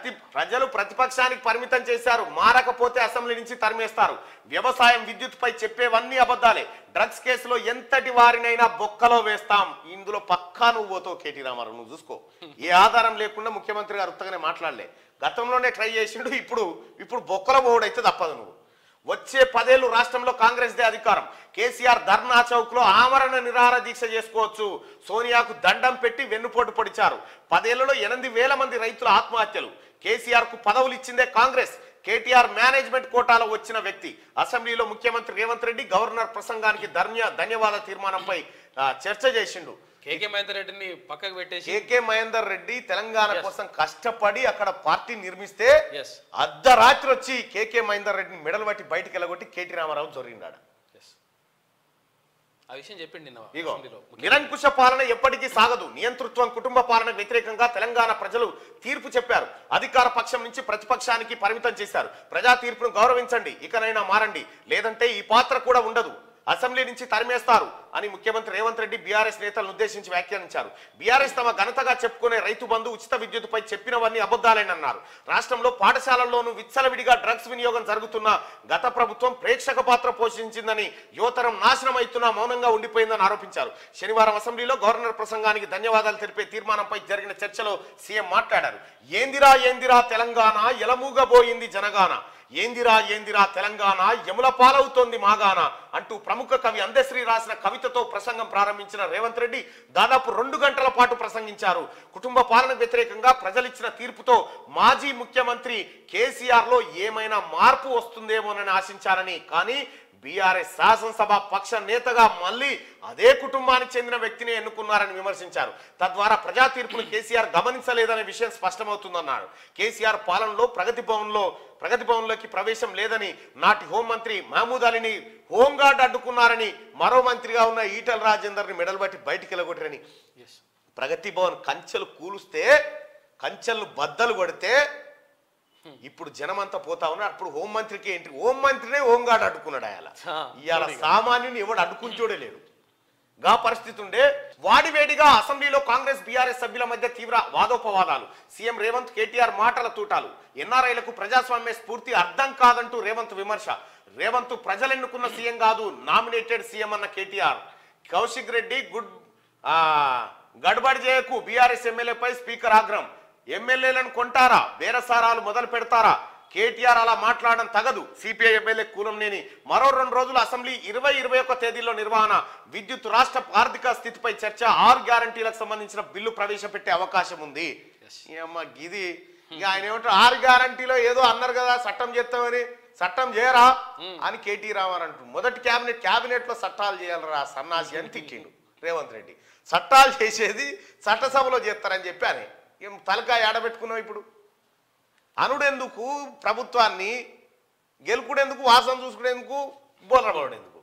ప్రతి ప్రజలు ప్రతిపక్షానికి పరిమితం చేశారు మారకపోతే అసెంబ్లీ నుంచి తరిమేస్తారు వ్యవసాయం విద్యుత్ పై చెప్పేవన్నీ అబద్ధాలే డ్రగ్స్ కేసులో ఎంతటి వారినైనా బొక్కలో వేస్తాం ఇందులో పక్కా నువ్వు పోతావు కేటీ రామారావు నువ్వు చూసుకో ఏ ఆధారం లేకుండా ముఖ్యమంత్రి గారు ఉత్తగానే మాట్లాడలే గతంలోనే ట్రై చేసిండు ఇప్పుడు ఇప్పుడు బొక్కలో పోవడైతే తప్పదు నువ్వు వచ్చే పదేళ్లు రాష్ట్రంలో కాంగ్రెస్ దే అధికారం కేసీఆర్ ధర్నా చౌక్ లో ఆమరణ నిరాహార దీక్ష చేసుకోవచ్చు సోనియాకు దండం పెట్టి వెన్నుపోటు పొడిచారు పదేళ్లలో ఎనిమిది వేల మంది రైతుల ఆత్మహత్యలు కేసీఆర్ కు పదవులు ఇచ్చిందే కాంగ్రెస్ కేటీఆర్ మేనేజ్మెంట్ కోటాలో వచ్చిన వ్యక్తి అసెంబ్లీలో ముఖ్యమంత్రి రేవంత్ రెడ్డి గవర్నర్ ప్రసంగానికి ధన్య ధన్యవాద తీర్మానంపై ఆ, చర్చ చేసిండు కేకే మహేందర్ రెడ్డిని పక్కకు పెట్టేసి కేకే మహేందర్ రెడ్డి తెలంగాణ Yes. కోసం కష్టపడి అక్కడ పార్టీ నిర్మిస్తే ఎస్ అర్ధరాత్రి వచ్చి కేకే మహేందర్ రెడ్డిని మెడలు పట్టి బయటికి వెళ్ళగొట్టి కేటీ రామారావు జరిగినాడు ఎస్ ఆ విషయం చెప్పిండి నిన్న ఇగో అసెంబ్లీలో. నిరంకుశ పాలన ఎప్పటికీ సాగదు నియంతృత్వం కుటుంబ పాలన వ్యతిరేకంగా తెలంగాణ ప్రజలు తీర్పు చెప్పారు అధికార పక్షం నుంచి ప్రతిపక్షానికి పరిమితం చేశారు ప్రజా తీర్పును గౌరవించండి ఇకనైనా మారండి లేదంటే ఈ పాత్ర కూడా ఉండదు అసెంబ్లీ నుంచి తరిమేస్తారు అని ముఖ్యమంత్రి రేవంత్ రెడ్డి బీఆర్ఎస్ నేతలను ఉద్దేశించి వ్యాఖ్యానించారు బీఆర్ఎస్ తమ ఘనతగా చెప్పుకునే రైతు బంధు ఉచిత విద్యుత్పై చెప్పినవన్నీ అబద్ధాలేనన్నారు రాష్ట్రంలో పాఠశాలల్లోనూ విచ్చలవిడిగా డ్రగ్స్ వినియోగం జరుగుతున్న గత ప్రభుత్వం ప్రేక్షక పాత్ర పోషించిందని యువతరం నాశనం అవుతున్నా మౌనంగా ఉండిపోయిందని ఆరోపించారు శనివారం అసెంబ్లీలో గవర్నర్ ప్రసంగానికి ధన్యవాదాలు తెలిపే తీర్మానంపై జరిగిన చర్చలో సీఎం మాట్లాడారు ఏందిరా ఏందిరా తెలంగాణ ఎలమూగబోయింది జనగాన ఏందిరా ఏందిరా తెలంగాణ యముల పాలవుతోంది మాగాన అంటూ ప్రముఖ కవి అందశ్రీ రాసిన కవితతో ప్రసంగం ప్రారంభించిన రేవంత్ రెడ్డి దాదాపు రెండు గంటల పాటు ప్రసంగించారు కుటుంబ పాలన వ్యతిరేకంగా ప్రజలిచ్చిన తీర్పుతో మాజీ ముఖ్యమంత్రి కేసీఆర్ లో ఏమైనా మార్పు వస్తుందేమోనని ఆశించారని కానీ బీఆర్ఎస్ శాసనసభ పక్ష నేతగా మళ్ళీ అదే కుటుంబానికి చెందిన వ్యక్తిని ఎన్నుకున్నారని విమర్శించారు తద్వారా ప్రజా తీర్పును కేసీఆర్ గమనించలేదనే విషయం స్పష్టమవుతుందన్నారు కేసీఆర్ పాలనలో ప్రగతి భవన్లో ప్రగతి భవన్లోకి ప్రవేశం లేదని నాటి హోంమంత్రి మహమూద్ అలీని హోంగార్డ్ అడ్డుకున్నారని మరో మంత్రిగా ఉన్న ఈటల రాజేందర్ని మెడలు బట్టి బయటికి వెళ్ళగొట్టారని ఎస్ ప్రగతి భవన్ కంచెలు కూలుస్తే కంచెలు బద్దలు కొడితే ఇప్పుడు జనమంతా పోతా ఉన్నారు అప్పుడు హోంమంత్రికి ఏంటి హోంమంత్రినే హోంగార్డ్ అడ్డుకున్నాడు ఆయన ఆ, ఇవాళ సామాన్యుని ఎవడు అడ్డుకుంటోడే లేడు గా పరిస్థితి ఉండే వాడివేడిగా అసెంబ్లీలో కాంగ్రెస్ బీఆర్ఎస్ సభ్యుల మధ్య తీవ్ర వాదోపవాదాలు సీఎం రేవంత్ కేటీఆర్ మాటల తూటాలు ఎన్ఆర్ఐలకు ప్రజాస్వామ్య స్ఫూర్తి అర్థం కాదంటూ రేవంత్ విమర్శ రేవంత్ ప్రజలెన్నుకున్న సీఎం కాదు నామినేటెడ్ సీఎం అన్న కేటీఆర్ కౌశిక్ రెడ్డి గుడ్ ఆ, గడబడి చేయకు బీఆర్ఎస్ ఎమ్మెల్యేపై స్పీకర్ ఆగ్రహం ఎమ్మెల్యేలను కొంటారా బేరసారాలు మొదలు పెడతారా కేటీఆర్ అలా మాట్లాడడం తగదు సిపిఐ ఎమ్మెల్యే కూలంనేని మరో రెండు రోజులు అసెంబ్లీ ఇరవై ఇరవై ఒక్క తేదీలో నిర్వహణ విద్యుత్ రాష్ట్ర ఆర్థిక స్థితిపై చర్చ ఆరు గ్యారంటీలకు సంబంధించిన బిల్లు ప్రవేశపెట్టే అవకాశం ఉంది ఈ అమ్మ గిది ఇక ఆయన ఏమంటారు ఆరు గ్యారంటీలో ఏదో అన్నారు కదా చట్టం చేస్తామని చట్టం చేయరా అని కేటీ రామారావు అంటారు మొదటి క్యాబినెట్ క్యాబినెట్ లో చట్టాలు చేయాలరా సన్నాసి అని తిట్టిండు రేవంత్ రెడ్డి చట్టాలు చేసేది చట్టసభలో చేస్తారని చెప్పి అని ఏం తలకాయ ఆడబెట్టుకున్నావు ఇప్పుడు అనుడెందుకు ప్రభుత్వాన్ని గెలుపుడెందుకు వాసన చూసుకునేందుకు బోర్రబడేందుకు